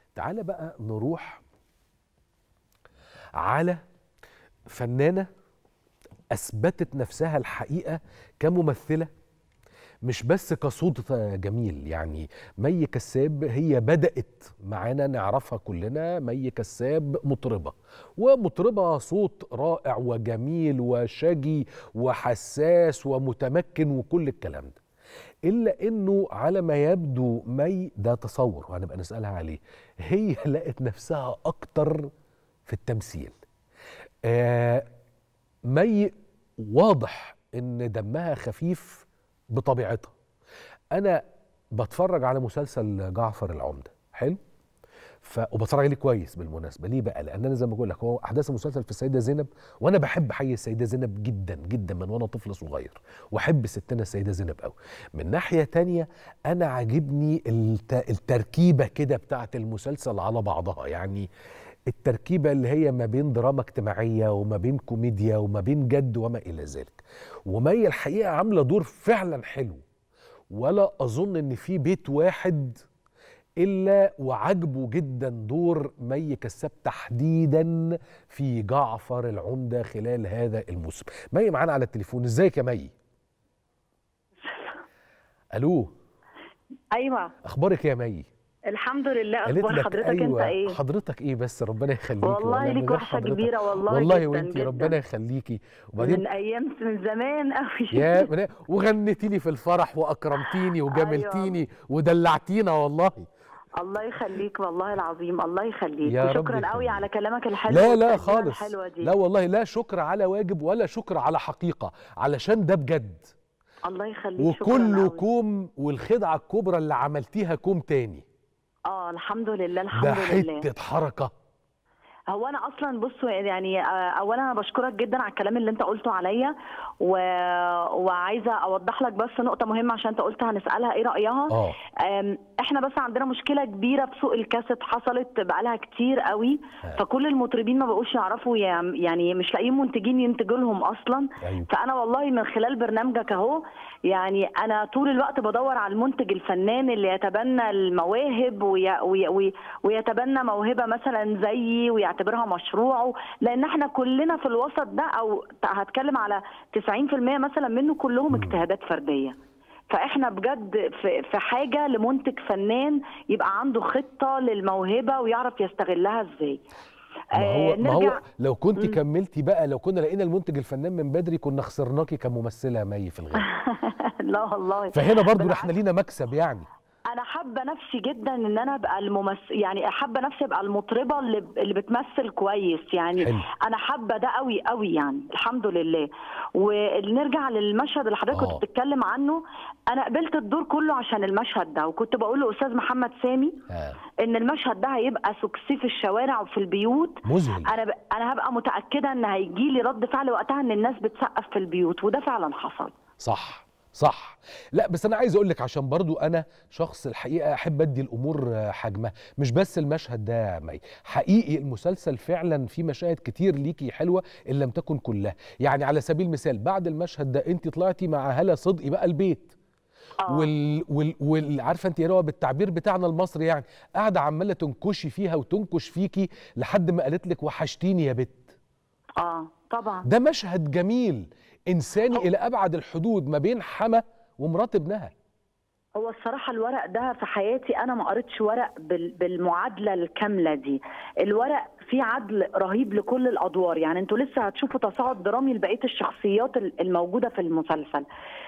تعالى بقى نروح على فنانه اثبتت نفسها الحقيقه كممثله مش بس كصوت جميل يعني مي كساب هي بدأت معانا نعرفها كلنا مي كساب مطربة ومطربة صوت رائع وجميل وشجي وحساس ومتمكن وكل الكلام ده إلا إنه على ما يبدو مي ده تصور وهنبقى نسألها عليه هي لقت نفسها أكتر في التمثيل آه مي واضح إن دمها خفيف بطبيعتها انا بتفرج على مسلسل جعفر العمده حلو ف وبتفرج عليه كويس بالمناسبه ليه بقى لان انا زي ما بقول لك هو احداث المسلسل في السيده زينب وانا بحب حي السيده زينب جدا جدا من وانا طفل صغير واحب ستنا السيده زينب قوي من ناحيه تانية انا عاجبني الت... التركيبه كده بتاعه المسلسل على بعضها يعني التركيبة اللي هي ما بين دراما اجتماعية وما بين كوميديا وما بين جد وما إلى ذلك ومي الحقيقة عاملة دور فعلا حلو ولا أظن إن في بيت واحد إلا وعجبه جدا دور مي كساب تحديدا في جعفر العمدة خلال هذا الموسم مي معانا على التليفون ازيك يا مي ألو ايوه أخبارك يا مي الحمد لله قالت اخبار لك حضرتك أيوة انت ايه حضرتك ايه بس ربنا يخليكي والله من ليك غير وحشه حضرتك. كبيره والله والله جدا وانتي جدا. ربنا يخليكي وبعدين من ايام من زمان قوي يا من- وغنيتي لي في الفرح واكرمتيني وجملتيني ودلعتينا والله الله يخليك والله العظيم الله يخليك يا رب وشكرا قوي يخليك. على كلامك الحلو لا لا والتقديمة خالص الحلوه دي لا والله لا شكر على واجب ولا شكر على حقيقه علشان ده بجد الله يخليك شكرا وكله قوي. كوم والخدعه الكبرى اللي عملتيها كوم تاني اه الحمد لله الحمد ده لله حته حركه هو انا اصلا بصوا يعني آه، اولا انا بشكرك جدا على الكلام اللي انت قلته عليا و... وعايزه اوضح لك بس نقطه مهمه عشان انت قلت هنسالها ايه رايها اه أم، احنا بس عندنا مشكله كبيره في سوق الكاسيت حصلت بقالها كتير قوي فكل المطربين ما بقوش يعرفوا يعم- يعني مش لاقيين منتجين ينتجوا لهم اصلا ايوه فانا والله من خلال برنامجك اهو يعني انا طول الوقت بدور على المنتج الفنان اللي يتبنى المواهب وي وي وي ويتبنى موهبه مثلا زيي ويعتبرها مشروعه لان احنا كلنا في الوسط ده او هتكلم على 90% مثلا منه كلهم اجتهادات فرديه فاحنا بجد في في حاجه لمنتج فنان يبقى عنده خطه للموهبه ويعرف يستغلها ازاي ما هو آه، ما هو نرجع لو كنت مم. كملتي بقى لو كنا لقينا المنتج الفنان من بدري كنا خسرناكي كممثله يا مي في الغالب لا والله فهنا برضو بالعكس. احنا لينا مكسب يعني انا حابه نفسي جدا ان انا ابقى الممثل يعني حابه نفسي ابقى المطربه اللي اللي بتمثل كويس يعني حلو. انا حابه ده قوي قوي يعني الحمد لله ونرجع للمشهد اللي حضرتك آه. كنت بتتكلم عنه انا قبلت الدور كله عشان المشهد ده وكنت بقول لاستاذ محمد سامي آه. ان المشهد ده هيبقى سكسي في الشوارع وفي البيوت مذهل انا ب... انا هبقى متاكده ان هيجي لي رد فعل وقتها ان الناس بتسقف في البيوت وده فعلا حصل صح صح لا بس انا عايز اقول لك عشان برضو انا شخص الحقيقه احب ادي الامور آه، حجمها مش بس المشهد ده يا مي حقيقي المسلسل فعلا فيه مشاهد كتير ليكي حلوه ان لم تكن كلها يعني على سبيل المثال بعد المشهد ده انت طلعتي مع هلا صدقي بقى البيت آه. وال وال وال عارفه انت ايه هو بالتعبير بتاعنا المصري يعني قاعده عماله تنكشي فيها وتنكش فيكي لحد ما قالت لك وحشتيني يا بت اه طبعا ده مشهد جميل انساني الى ابعد الحدود ما بين حما ومرات ابنها هو الصراحة الورق ده في حياتي أنا ما قريتش ورق بال- بالمعادلة الكاملة دي الورق فيه عدل رهيب لكل الأدوار يعني انتوا لسه هتشوفوا تصاعد درامي لبقية الشخصيات ال- الموجودة في المسلسل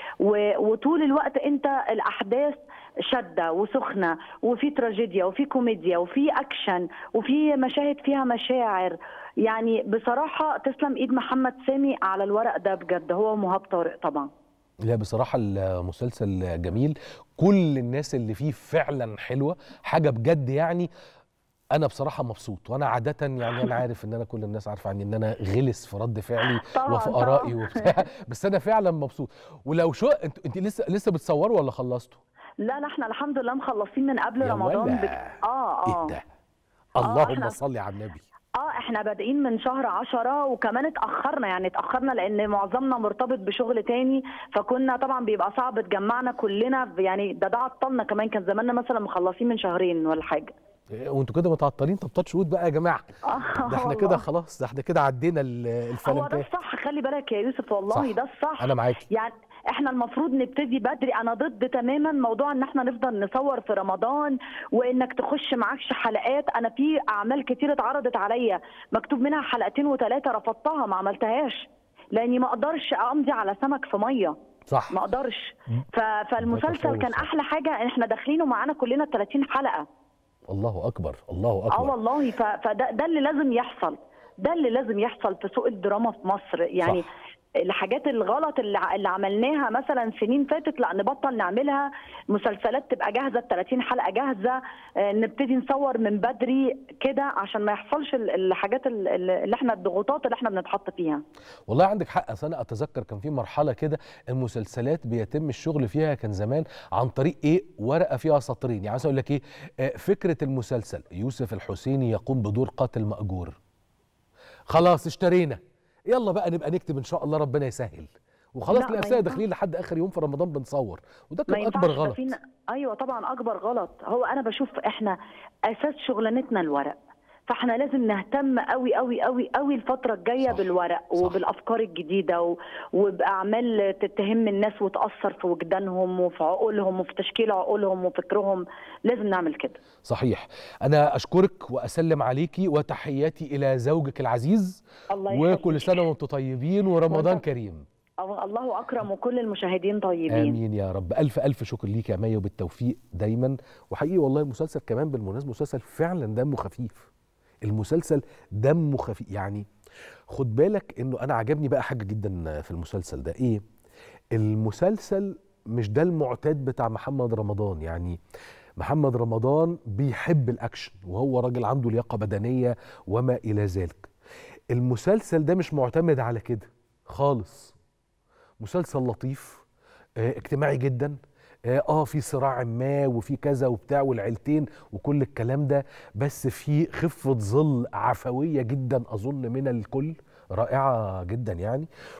و- وطول الوقت انت الأحداث شدة وسخنة وفي تراجيديا وفي كوميديا وفي أكشن وفي مشاهد فيها مشاعر يعني بصراحة تسلم إيد محمد سامي على الورق ده بجد هو ومهاب طارق طبعا لا بصراحة المسلسل جميل كل الناس اللي فيه فعلا حلوة حاجة بجد يعني أنا بصراحة مبسوط وأنا عادة يعني أنا عارف إن أنا كل الناس عارفة عني إن أنا غلس في رد فعلي طبعاً، وفي طبعاً. آرائي وبتاع بس أنا فعلا مبسوط ولو شو أنت أنت لسه لسه بتصوروا ولا خلصتوا؟ لا لا احنا الحمد لله مخلصين من قبل يا رمضان ولا. بك... اه اه إيه ده؟ اللهم إحنا- صل على النبي اه احنا بادئين من شهر عشرة وكمان اتأخرنا يعني اتأخرنا لان معظمنا مرتبط بشغل تاني فكنا طبعا بيبقى صعب تجمعنا كلنا يعني ده ده عطلنا كمان كان زماننا مثلا مخلصين من شهرين ولا حاجة إيه، وانتوا كده متعطلين طب تاتش وود بقى يا جماعه ده احنا كده خلاص ده احنا كده عدينا ال- هو ده الفلنكات الصح خلي بالك يا يوسف والله صح. ده الصح انا معاكي يعني احنا المفروض نبتدي بدري انا ضد تماما موضوع ان احنا نفضل نصور في رمضان وانك تخش معكش حلقات انا في اعمال كتير اتعرضت عليا مكتوب منها حلقتين وثلاثه رفضتها ما عملتهاش لاني ما اقدرش امضي على سمك في ميه صح ما اقدرش ف... فالمسلسل تشوش، كان صح. احلى حاجه احنا داخلينه معانا كلنا 30 حلقه الله اكبر الله اه اكبر والله ف... فده ده اللي لازم يحصل ده اللي لازم يحصل في سوق الدراما في مصر يعني صح. الحاجات الغلط اللي, ع- اللي عملناها مثلا سنين فاتت لا نبطل نعملها مسلسلات تبقى جاهزه 30 حلقه جاهزه آه، نبتدي نصور من بدري كده عشان ما يحصلش ال- الحاجات ال- ال- اللي احنا الضغوطات اللي احنا بنتحط فيها والله عندك حق أصل انا اتذكر كان في مرحله كده المسلسلات بيتم الشغل فيها كان زمان عن طريق ايه ورقه فيها سطرين يعني مثلا اقول لك ايه آه، فكره المسلسل يوسف الحسيني يقوم بدور قاتل ماجور خلاص اشترينا يلا بقى نبقى نكتب ان شاء الله ربنا يسهل وخلاص لا، ما تلاقي نفسنا ينفعش. داخلين لحد اخر يوم في رمضان بنصور وده ما كان ينفعش اكبر ده غلط فينا ايوه طبعا اكبر غلط هو انا بشوف احنا اساس شغلانتنا الورق فاحنا لازم نهتم قوي قوي قوي قوي الفتره الجايه صح، بالورق صح. وبالافكار الجديده و... وباعمال تتهم الناس وتاثر في وجدانهم وفي عقولهم وفي تشكيل عقولهم وفكرهم لازم نعمل كده صحيح انا اشكرك واسلم عليكي وتحياتي الى زوجك العزيز الله يخليك وكل سنه وانتم طيبين ورمضان وأنت- كريم أو- الله اكرم وكل المشاهدين طيبين امين يا رب الف الف شكر ليك يا مي وبالتوفيق دايما وحقيقي والله المسلسل كمان بالمناسبه مسلسل فعلا دمه خفيف المسلسل دمه خفيف يعني خد بالك انه انا عجبني بقى حاجه جدا في المسلسل ده ايه المسلسل مش ده المعتاد بتاع محمد رمضان يعني محمد رمضان بيحب الاكشن وهو راجل عنده لياقه بدنيه وما الى ذلك المسلسل ده مش معتمد على كده خالص مسلسل لطيف آه، اجتماعي جدا اه آه، في صراع ما وفي كذا وبتاع والعيلتين وكل الكلام ده بس في خفة ظل عفوية جدا أظن من الكل رائعة جدا يعني